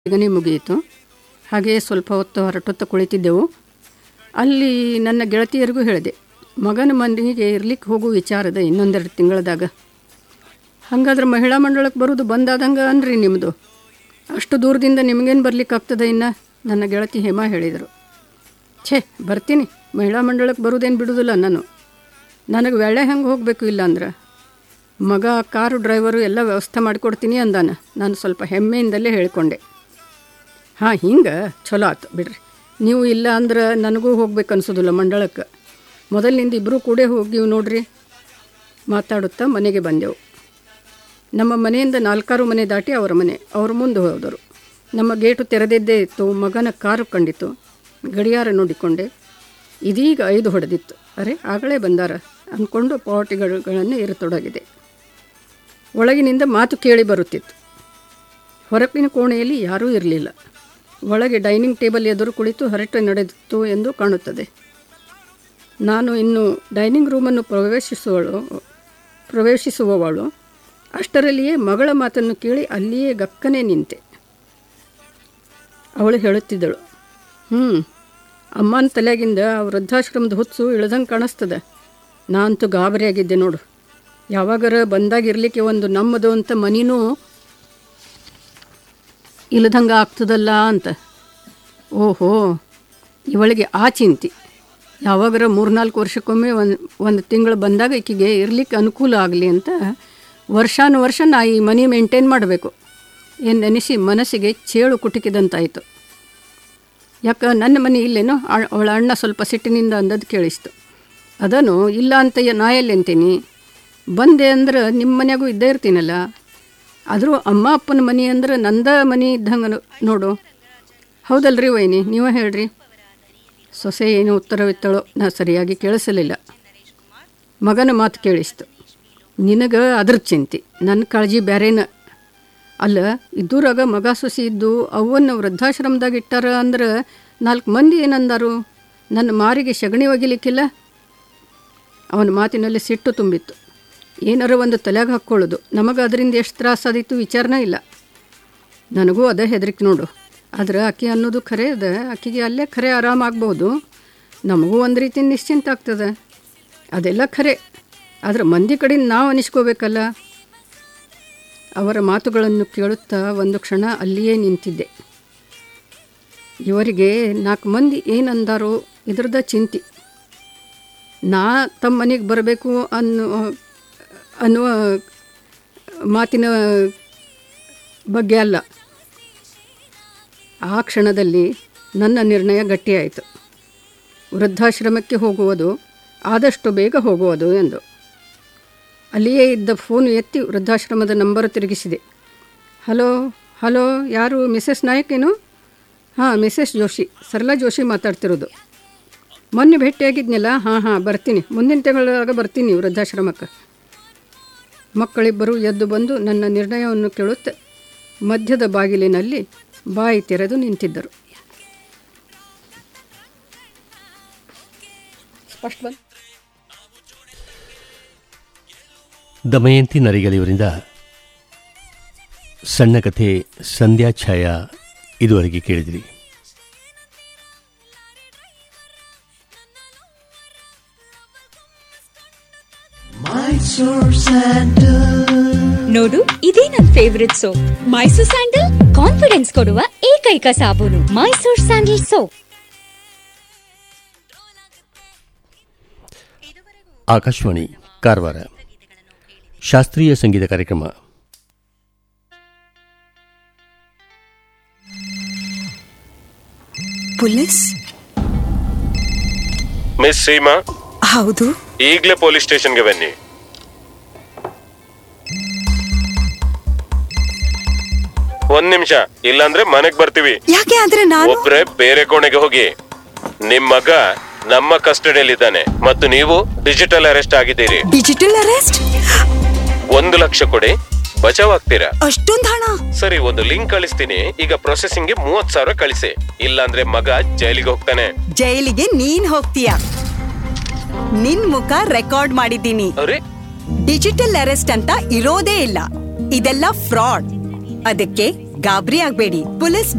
ಬೇಗನೆ ಮುಗಿಯಿತು ಹಾಗೆಯೇ ಸ್ವಲ್ಪ ಹೊತ್ತು ಹೊರಟೊತ್ತು ಕುಳಿತಿದ್ದೆವು ಅಲ್ಲಿ ನನ್ನ ಗೆಳತಿಯರಿಗೂ ಹೇಳಿದೆ ಮಗನ ಮನೆಗೆ ಇರ್ಲಿಕ್ಕೆ ಹೋಗೋ ವಿಚಾರದ ಇನ್ನೊಂದೆರಡು ತಿಂಗಳದಾಗ ಹಾಗಾದ್ರೆ ಮಹಿಳಾ ಮಂಡಳಕ್ಕೆ ಬರೋದು ಬಂದಾದಂಗೆ ಅನ್ರಿ ನಿಮ್ಮದು ಅಷ್ಟು ದೂರದಿಂದ ನಿಮಗೇನು ಬರ್ಲಿಕ್ಕೆ ಆಗ್ತದೆ ಇನ್ನು ನನ್ನ ಗೆಳತಿ ಹೇಮಾ ಹೇಳಿದರು ಛೇ ಬರ್ತೀನಿ ಮಹಿಳಾ ಮಂಡಳಕ್ಕೆ ಬರೋದೇನು ಬಿಡೋದಿಲ್ಲ ನಾನು ನನಗೆ ವೇಳೆ ಹೆಂಗೆ ಹೋಗಬೇಕು ಇಲ್ಲ ಅಂದ್ರೆ ಮಗ ಕಾರು ಡ್ರೈವರು ಎಲ್ಲ ವ್ಯವಸ್ಥೆ ಮಾಡಿಕೊಡ್ತೀನಿ ಅಂದಾನ ನಾನು ಸ್ವಲ್ಪ ಹೆಮ್ಮೆಯಿಂದಲೇ ಹೇಳಿಕೊಂಡೆ ಹಾಂ ಹಿಂಗೆ ಚಲೋ ಆತು ಬಿಡ್ರಿ ನೀವು ಇಲ್ಲ ಅಂದ್ರೆ ನನಗೂ ಹೋಗ್ಬೇಕು ಅನ್ಸೋದಿಲ್ಲ ಮಂಡಳಕ್ಕೆ ಮೊದಲಿನಿಂದ ಇಬ್ಬರೂ ಕೂಡ ಹೋಗಿವು ನೋಡ್ರಿ ಮಾತಾಡುತ್ತಾ ಮನೆಗೆ ಬಂದೆವು ನಮ್ಮ ಮನೆಯಿಂದ ನಾಲ್ಕಾರು ಮನೆ ದಾಟಿ ಅವರ ಮನೆ ಅವರು ಮುಂದೆ ಹೋದರು ನಮ್ಮ ಗೇಟು ತೆರೆದಿದ್ದೇ ಇತ್ತು ಮಗನ ಕಾರು ಕಂಡಿತು ಗಡಿಯಾರ ನೋಡಿಕೊಂಡೆ ಇದೀಗ ಐದು ಹೊಡೆದಿತ್ತು ಅರೆ ಆಗಲೇ ಬಂದಾರ ಅಂದ್ಕೊಂಡು ಪಾಟಿಗಳನ್ನು ಇರತೊಡಗಿದೆ ಒಳಗಿನಿಂದ ಮಾತು ಕೇಳಿ ಬರುತ್ತಿತ್ತು ಹೊರಗಿನ ಕೋಣೆಯಲ್ಲಿ ಯಾರೂ ಇರಲಿಲ್ಲ ಒಳಗೆ ಡೈನಿಂಗ್ ಟೇಬಲ್ ಎದುರು ಕುಳಿತು ಹರಟೆ ನಡೆದಿತ್ತು ಎಂದು ಕಾಣುತ್ತದೆ ನಾನು ಇನ್ನು ಡೈನಿಂಗ್ ರೂಮನ್ನು ಪ್ರವೇಶಿಸುವಳು ಪ್ರವೇಶಿಸುವವಳು ಅಷ್ಟರಲ್ಲಿಯೇ ಮಗಳ ಮಾತನ್ನು ಕೇಳಿ ಅಲ್ಲಿಯೇ ಗಕ್ಕನೆ ನಿಂತೆ ಅವಳು ಹೇಳುತ್ತಿದ್ದಳು ಹ್ಞೂ ಅಮ್ಮನ ತಲೆಗಿಂದ ಆ ವೃದ್ಧಾಶ್ರಮದ ಹುಚ್ಚು ಇಳ್ದಂಗೆ ಕಾಣಿಸ್ತದೆ ನಾನಂತೂ ಗಾಬರಿಯಾಗಿದ್ದೆ ನೋಡು ಯಾವಾಗಾರ ಬಂದಾಗಿರ್ಲಿಕ್ಕೆ ಒಂದು ನಮ್ಮದು ಅಂತ ಮನಿನೂ ಇಲ್ಲದಂಗೆ ಆಗ್ತದಲ್ಲ ಅಂತ ಓಹೋ ಇವಳಿಗೆ ಆ ಚಿಂತೆ ಯಾವಾಗಾರ ಮೂರ್ನಾಲ್ಕು ವರ್ಷಕ್ಕೊಮ್ಮೆ ಒಂದು ಒಂದು ತಿಂಗಳು ಬಂದಾಗ ಈಕೆಗೆ ಇರಲಿಕ್ಕೆ ಅನುಕೂಲ ಆಗಲಿ ಅಂತ ವರ್ಷಾನುವರ್ಷ ನಾ ಈ ಮನಿ ಮೇಂಟೈನ್ ಮಾಡಬೇಕು ಎಂದೆನಿಸಿ ಮನಸ್ಸಿಗೆ ಚೇಳು ಕುಟುಕಿದಂತಾಯಿತು ಯಾಕೆ ನನ್ನ ಮನೆ ಇಲ್ಲೇನೋ ಆ- ಅವಳ ಅಣ್ಣ ಸ್ವಲ್ಪ ಸಿಟ್ಟಿನಿಂದ ಅಂದದ್ದು ಕೇಳಿಸ್ತು ಅದನ್ನು ಇಲ್ಲ ಅಂತ ಯ- ನಾ ಎಲ್ಲಿ ಅಂತೀನಿ ಬಂದೆ ಅಂದ್ರೆ ನಿಮ್ಮ ಮನ್ಯಾಗೂ ಇದ್ದೇ ಇರ್ತೀನಲ್ಲ ಆದರೂ ಅಮ್ಮ ಅಪ್ಪನ ಮನೆ ಅಂದ್ರೆ ನಂದ ಮನೆ ಇದ್ದಂಗೆ ನೋಡು ಹೌದಲ್ರಿ ವೈನಿ ನೀವೇ ಹೇಳ್ರಿ ಸೊಸೆ ಏನು ಉತ್ತರವಿತ್ತಳೋ ನಾ ಸರಿಯಾಗಿ ಕೇಳಿಸಲಿಲ್ಲ ಮಗನ ಮಾತು ಕೇಳಿಸ್ತು ನಿನಗೆ ಅದ್ರ ಚಿಂತೆ ನನ್ನ ಕಾಳಜಿ ಬೇರೆನ ಅಲ್ಲ ಇದ್ದೂರಾಗ ಮಗ ಸೊಸಿ ಇದ್ದು ಅವನ್ನ ವೃದ್ಧಾಶ್ರಮದಾಗ ಇಟ್ಟಾರ ಅಂದ್ರೆ ನಾಲ್ಕು ಮಂದಿ ಏನಂದಾರು ನನ್ನ ಮಾರಿಗೆ ಸಗಣಿ ಒಗಿಲಿಕ್ಕಿಲ್ಲ ಅವನ ಮಾತಿನಲ್ಲಿ ಸಿಟ್ಟು ತುಂಬಿತ್ತು ಏನಾರ ಒಂದು ತಲೆಗೆ ಹಾಕ್ಕೊಳ್ಳೋದು ನಮಗೆ ಅದರಿಂದ ಎಷ್ಟು ತ್ರಾಸಾದಿತ್ತು ವಿಚಾರನೇ ಇಲ್ಲ ನನಗೂ ಅದೇ ಹೆದರಿಕೆ ನೋಡು ಆದ್ರೆ ಆಕೆ ಅನ್ನೋದು ಖರೆ ಅದ ಆಕೆಗೆ ಅಲ್ಲೇ ಖರೆ ಆರಾಮಾಗ್ಬೋದು ನಮಗೂ ಒಂದು ರೀತಿ ನಿಶ್ಚಿಂತ ಆಗ್ತದೆ ಅದೆಲ್ಲ ಖರೆ ಆದ್ರೆ ಮಂದಿ ಕಡೆಯಿಂದ ನಾವು ಅನಿಸ್ಕೋಬೇಕಲ್ಲ ಅವರ ಮಾತುಗಳನ್ನು ಕೇಳುತ್ತಾ ಒಂದು ಕ್ಷಣ ಅಲ್ಲಿಯೇ ನಿಂತಿದ್ದೆ ಇವರಿಗೆ ನಾಲ್ಕು ಮಂದಿ ಏನಂದಾರೋ ಇದ್ರದ ಚಿಂತೆ ನಾ ತಮ್ಮ ಮನೆಗೆ ಬರಬೇಕು ಅನ್ನೋ ಅನ್ನುವ ಮಾತಿನ ಬಗ್ಗೆ ಅಲ್ಲ ಆ ಕ್ಷಣದಲ್ಲಿ ನನ್ನ ನಿರ್ಣಯ ಗಟ್ಟಿಯಾಯಿತು ವೃದ್ಧಾಶ್ರಮಕ್ಕೆ ಹೋಗುವುದು ಆದಷ್ಟು ಬೇಗ ಹೋಗುವುದು ಎಂದು ಅಲ್ಲಿಯೇ ಇದ್ದ ಫೋನ್ ಎತ್ತಿ ವೃದ್ಧಾಶ್ರಮದ ನಂಬರ್ ತಿರುಗಿಸಿದೆ ಹಲೋ ಹಲೋ ಯಾರು ಮಿಸೆಸ್ ನಾಯಕೇನು ಹಾಂ ಮಿಸೆಸ್ ಜೋಶಿ ಸರಳಾ ಜೋಶಿ ಮಾತಾಡ್ತಿರೋದು ಮೊನ್ನೆ ಭೇಟಿಯಾಗಿದ್ನಲ್ಲ ಹಾಂ ಹಾಂ ಬರ್ತೀನಿ ಮುಂದಿನ ತಿಂಗಳಾಗ ಬರ್ತೀನಿ ವೃದ್ಧಾಶ್ರಮಕ್ಕೆ ಮಕ್ಕಳಿಬ್ಬರು ಎದ್ದು ಬಂದು ನನ್ನ ನಿರ್ಣಯವನ್ನು ಕೇಳುತ್ತೆ ಮಧ್ಯದ ಬಾಗಿಲಿನಲ್ಲಿ ಬಾಯಿ ತೆರೆದು ನಿಂತಿದ್ದರು ಸ್ಪಷ್ಟ ಬಂದು ದಮಯಂತಿ ನರಿಗಲ್ ಇವರಿಂದ ಸಣ್ಣ ಕಥೆ ಸಂಧ್ಯಾ ಛಾಯಾ ಇದುವರೆಗೆ ಕೇಳಿದಿರಿ ನೋಡು ಇದೇ ನನ್ favourite soap Mysore sandal confidence ಕೊಡುವ ಏಕೈಕ ಸಾಬೂನು ಮೈಸೂರ್ ಸ್ಯಾಂಡಲ್ ಸೋಪ್ ಆಕಾಶವಾಣಿ ಕಾರವಾರ ಶಾಸ್ತ್ರೀಯ ಸಂಗೀತ ಕಾರ್ಯಕ್ರಮ ಪೊಲೀಸ್ ಮಿಸ್ ಸೀಮಾ ಹೌದು ಈಗಲೇ ಪೊಲೀಸ್ ಸ್ಟೇಷನ್ಗೆ ಬನ್ನಿ ಒಂದ್ ನಿಮಿಷ ಇಲ್ಲಾಂದ್ರೆ ಮನೆಗ್ ಬರ್ತೀವಿ ಯಾಕೆ ಆದ್ರೆ ನಾನು ಒಬ್ರೆ ಬೇರೆ ಕೋಣೆಗೆ ಹೋಗಿ ನಿಮ್ ಮಗ ನಮ್ಮ ಕಸ್ಟಡಿಯಲ್ಲಿದ್ದಾನೆ ಮತ್ತು ನೀವು ಡಿಜಿಟಲ್ ಅರೆಸ್ಟ್ ಆಗಿದ್ದೀರಿ ಡಿಜಿಟಲ್ ಅರೆಸ್ಟ್ ಒಂದು ಲಕ್ಷ ಕೊಡಿ ಬಚಾವ್ ಆಗ್ತೀರಾ ಅಷ್ಟೊಂದ್ ಹಣ ಸರಿ ಒಂದು ಲಿಂಕ್ ಕಳಿಸ್ತೀನಿ ಈಗ ಪ್ರೊಸೆಸಿಂಗ್ ಗೆ ಮೂವತ್ ಸಾವಿರ ಕಳಿಸಿ ಇಲ್ಲಾಂದ್ರೆ ಮಗ ಜೈಲಿಗೆ ಹೋಗ್ತಾನೆ ಜೈಲಿಗೆ ನೀನ್ ಹೋಗ್ತೀಯ ನಿನ್ ಮುಖ ರೆಕಾರ್ಡ್ ಮಾಡಿದ್ದೀನಿ ಅರೆ ಡಿಜಿಟಲ್ ಅರೆಸ್ಟ್ ಅಂತ ಇರೋದೇ ಇಲ್ಲ ಇದೆಲ್ಲ ಫ್ರಾಡ್ ಅದಕ್ಕೆ ಗಾಬರಿ ಆಗ್ಬೇಡಿ ಪೊಲೀಸ್